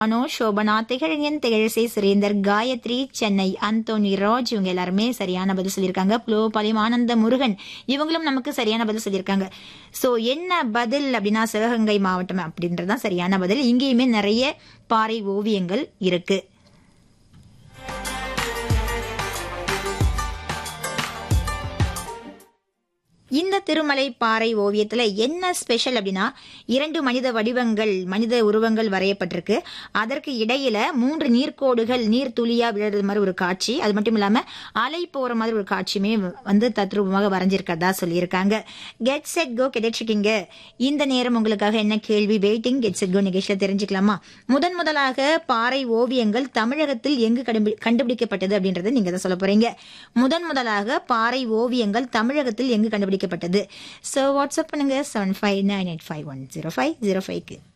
அனோ சோபனா திகழன் திகழசை சுரேந்தர் காயத்ரி சென்னை அந்தோனி ராஜ் இவங்க எல்லாருமே சரியான பதில் சொல்லியிருக்காங்க புலோபாளையம் ஆனந்த முருகன் இவங்களும் நமக்கு சரியான பதில் சொல்லியிருக்காங்க சோ என்ன பதில் அப்படின்னா சிவகங்கை மாவட்டம் அப்படின்றதுதான் சரியான பதில் இங்கேயுமே நிறைய பாறை ஓவியங்கள் இருக்கு இந்த திருமலை பாறை ஓவியத்துல என்ன ஸ்பெஷல் அப்படின்னா இரண்டு மனித வடிவங்கள் மனித உருவங்கள் வரையப்பட்டிருக்கு அதற்கு இடையில மூன்று நீர்க்கோடுகள் நீர் துளியா விழுறது மாதிரி ஒரு காட்சி அது மட்டும் இல்லாம அலை போற மாதிரி ஒரு காட்சியுமே வந்து தத்ரூபமாக வரைஞ்சிருக்கிறதா சொல்லியிருக்காங்க கெட் செட் கோ கிடைச்சிருக்கீங்க இந்த நேரம் உங்களுக்காக என்ன கேள்வி வெயிட்டிங் கெட் செட் கோ நிகழ்ச்சியில தெரிஞ்சுக்கலாமா முதன் முதலாக பாறை ஓவியங்கள் தமிழகத்தில் எங்கு கண்டுபி- கண்டுபிடிக்கப்பட்டது அப்படின்றத நீங்க தான் சொல்ல போறீங்க முதன் முதலாக பாறை ஓவியங்கள் தமிழகத்தில் எங்கு கண்டுபிடிக்கப்பட்டது ஸோ வாட்ஸ்அப் பண்ணுங்க seven five nine eight five one zero five zero ஃபைவ்க்கு